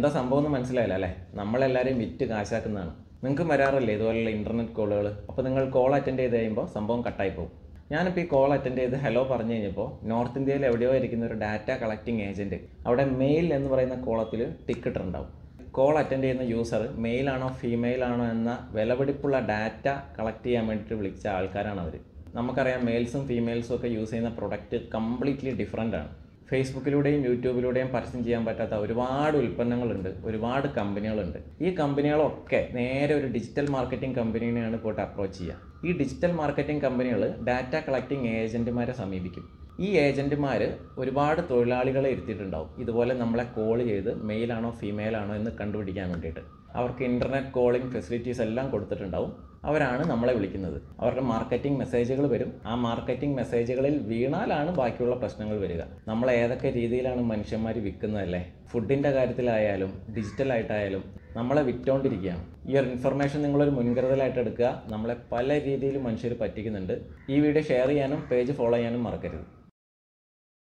എന്താ സംഭവം എന്ന് മനസ്സിലായില്ല അല്ലേ നമ്മളെല്ലാവരെയും വിറ്റ് കാശാക്കുന്നതാണ് നിങ്ങൾക്ക് വരാറില്ലേ ഇതുപോലുള്ള ഇൻ്റർനെറ്റ് കോളുകൾ അപ്പോൾ നിങ്ങൾ കോൾ അറ്റൻഡ് ചെയ്ത് കഴിയുമ്പോൾ സംഭവം കട്ടായി പോകും ഞാനിപ്പോൾ ഈ കോൾ അറ്റൻഡ് ചെയ്ത് ഹലോ പറഞ്ഞു കഴിഞ്ഞപ്പോൾ നോർത്ത് ഇന്ത്യയിൽ എവിടെയോ ഇരിക്കുന്ന ഒരു ഡാറ്റ കളക്ടിങ് ഏജൻറ്റ് അവിടെ മെയിൽ എന്ന് പറയുന്ന കോളത്തിൽ ടിക്കറ്റ് ഉണ്ടാവും കോൾ അറ്റൻഡ് ചെയ്യുന്ന യൂസർ മെയിൽ ആണോ ഫീമെയിൽ ആണോ എന്ന വിലപിടിപ്പുള്ള ഡാറ്റ കളക്ട് ചെയ്യാൻ വേണ്ടിയിട്ട് വിളിച്ച ആൾക്കാരാണ് അവർ നമുക്കറിയാം മെയിൽസും ഫീമെയിൽസും ഒക്കെ യൂസ് ചെയ്യുന്ന പ്രൊഡക്റ്റ് കംപ്ലീറ്റ്ലി ഡിഫറെൻ്റ് ആണ് ഫേസ്ബുക്കിലൂടെയും യൂട്യൂബിലൂടെയും പരസ്യം ചെയ്യാൻ പറ്റാത്ത ഒരുപാട് ഉൽപ്പന്നങ്ങളുണ്ട് ഒരുപാട് കമ്പനികളുണ്ട് ഈ കമ്പനികളൊക്കെ നേരെ ഒരു ഡിജിറ്റൽ മാർക്കറ്റിംഗ് കമ്പനീനെയാണ് പോയിട്ട് അപ്രോച്ച് ചെയ്യുക ഈ ഡിജിറ്റൽ മാർക്കറ്റിംഗ് കമ്പനികൾ ഡാറ്റ കളക്ടിംഗ് ഏജൻറ്റുമാരെ സമീപിക്കും ഈ ഏജൻറ്റുമാർ ഒരുപാട് തൊഴിലാളികളെ ഇരുത്തിയിട്ടുണ്ടാവും ഇതുപോലെ നമ്മളെ കോൾ ചെയ്ത് മെയിലാണോ ഫീമെയിൽ ആണോ എന്ന് കണ്ടുപിടിക്കാൻ വേണ്ടിയിട്ട് അവർക്ക് ഇൻ്റർനെറ്റ് കോളിംഗ് ഫെസിലിറ്റീസ് എല്ലാം കൊടുത്തിട്ടുണ്ടാവും അവരാണ് നമ്മളെ വിളിക്കുന്നത് അവരുടെ മാർക്കറ്റിംഗ് മെസ്സേജുകൾ വരും ആ മാർക്കറ്റിംഗ് മെസ്സേജുകളിൽ വീണാലാണ് ബാക്കിയുള്ള പ്രശ്നങ്ങൾ വരിക നമ്മൾ ഏതൊക്കെ രീതിയിലാണ് മനുഷ്യന്മാർ വിൽക്കുന്നതല്ലേ ഫുഡിൻ്റെ കാര്യത്തിലായാലും ഡിജിറ്റലായിട്ടായാലും നമ്മളെ വിറ്റുകൊണ്ടിരിക്കുകയാണ് ഈ ഒരു ഇൻഫർമേഷൻ നിങ്ങളൊരു മുൻകരുതലായിട്ട് എടുക്കുക നമ്മളെ പല രീതിയിൽ മനുഷ്യർ പറ്റിക്കുന്നുണ്ട് ഈ വീഡിയോ ഷെയർ ചെയ്യാനും പേജ് ഫോളോ ചെയ്യാനും മറക്കരുത്